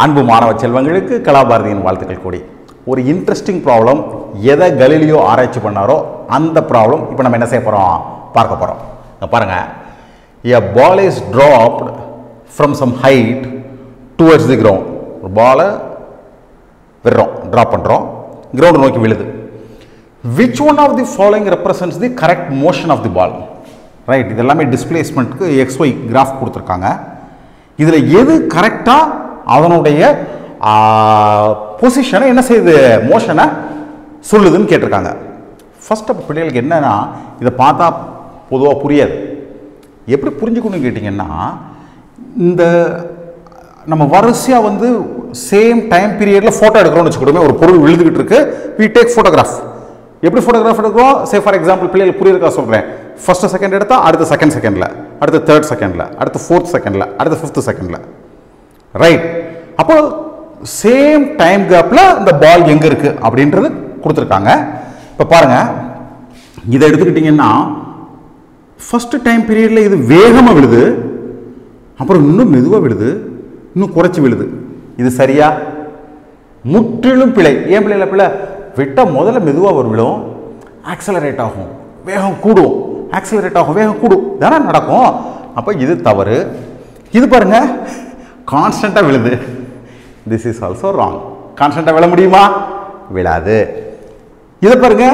அன்பு மாணவ செல்வங்களுக்கு கலாபாரதியின் வாழ்த்துக்கள் கூடி ஒரு இன்ட்ரெஸ்டிங் ப்ராப்ளம் எதை கலீலியோ ஆராய்ச்சி பண்ணாரோ அந்த ப்ராப்ளம் இப்போ நம்ம என்ன செய்ய போகிறோம் பார்க்க போகிறோம் இங்க பாருங்க a ball is dropped from some height towards the ground ஒரு பாலை விடுறோம் ட்ராப் பண்ணுறோம் கிரவுண்ட் நோக்கி விழுது which one of the following represents the correct motion of the ball right இது எல்லாமே டிஸ்பிளேஸ்மெண்ட்டுக்கு எக்ஸ்ஒய் கிராஃப் கொடுத்துருக்காங்க இதில் எது கரெக்டாக அதனுடைய பொசிஷனை என்ன செய்யுது மோஷனை சொல்லுதுன்னு கேட்டிருக்காங்க ஃபர்ஸ்ட் அப்போ பிள்ளைகளுக்கு என்னன்னா இதை பார்த்தா பொதுவாக புரியாது எப்படி புரிஞ்சுக்கணும்னு கேட்டிங்கன்னா இந்த நம்ம வரிசையாக வந்து சேம் டைம் பீரியடில் ஃபோட்டோ எடுக்கிறோம்னு வச்சுக்கிட்டோமே ஒரு பொருள் விழுதுகிட்டு இருக்கு வி டேக் ஃபோட்டோகிராஃப் எப்படி ஃபோட்டோகிராஃப் எடுக்கிறோம் சே ஃபார் எக்ஸாம்பிள் பிள்ளைகள் புரியுறக்கா சொல்கிறேன் ஃபர்ஸ்ட் செகண்ட் எடுத்தா அடுத்த செகண்ட் செகண்டில் அடுத்த தேர்ட் செகண்டில் அடுத்த ஃபோர்த் செகண்டில் அடுத்த ஃபிஃப்த் செகண்டில் ரைட் அப்போ சேம் டைம் கேப்பில் இந்த பால் எங்கே இருக்குது அப்படின்றது கொடுத்துருக்காங்க இப்போ பாருங்கள் இதை எடுத்துக்கிட்டிங்கன்னா ஃபர்ஸ்ட் டைம் பீரியடில் இது வேகமாக விழுது அப்புறம் இன்னும் மெதுவாக விழுது இன்னும் குறைச்சி விழுது இது சரியா முற்றிலும் பிழை ஏன் பிள்ளைல பிள்ளை விட்டால் முதல்ல மெதுவாக ஒரு விழும் ஆக்சலரேட் ஆகும் வேகம் கூடும் ஆக்சலரேட் ஆகும் வேகம் கூடும் தானே நடக்கும் அப்போ இது தவறு இது பாருங்க கான்ஸ்டண்ட்டாக விழுது திஸ் இஸ் ஆல்சோ ராங் கான்ஸ்டண்ட்டாக விழ முடியுமா விழாது இதை பாருங்க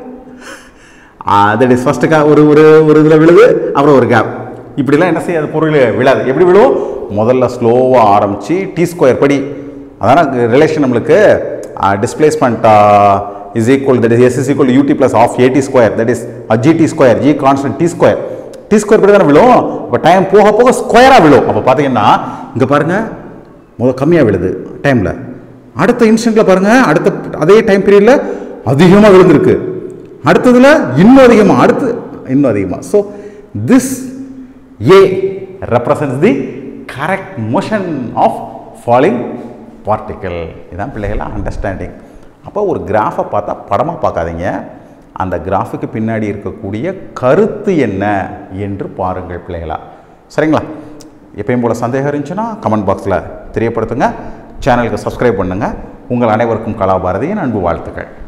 தட் இஸ் ஃபர்ஸ்ட் ஒரு ஒரு ஒரு இதில் விழுது அப்புறம் ஒரு கேப் இப்படிலாம் என்ன செய்யாது பொருள் விழாது எப்படி விழும் முதல்ல ஸ்லோவாக ஆரம்பித்து டி ஸ்கொயர் படி அதான ரிலேஷன் நம்மளுக்கு displacement is equal that is S is equal UT plus half AT square that is GT square G constant T square T square படி தானே விழும் இப்போ டைம் போக போக ஸ்கொயராக விழும் அப்போ பார்த்தீங்கன்னா இங்கே பாருங்கள் முதல் கம்மியாக விழுது டைமில் அடுத்த இன்ஸ்டன்ட்டில் பாருங்கள் அடுத்த அதே டைம் பீரியடில் அதிகமாக விழுந்திருக்கு அடுத்ததில் இன்னும் அதிகமாக அடுத்து இன்னும் அதிகமாக so this a represents the correct motion of falling particle இதான் பிள்ளைகள் அண்டர்ஸ்டாண்டிங் அப்போ ஒரு கிராஃபை பார்த்தா படமாக பார்க்காதீங்க அந்த கிராஃபுக்கு பின்னாடி இருக்கக்கூடிய கருத்து என்ன என்று பாருங்கள் பிள்ளைகளா சரிங்களா எப்பயும் போல் சந்தேகம் இருந்துச்சுன்னா கமெண்ட் பாக்ஸில் தெரியப்படுத்துங்க சேனலுக்கு சப்ஸ்கிரைப் பண்ணுங்கள் உங்கள் அனைவருக்கும் கலாபாரதியின் அன்பு வாழ்த்துக்கள்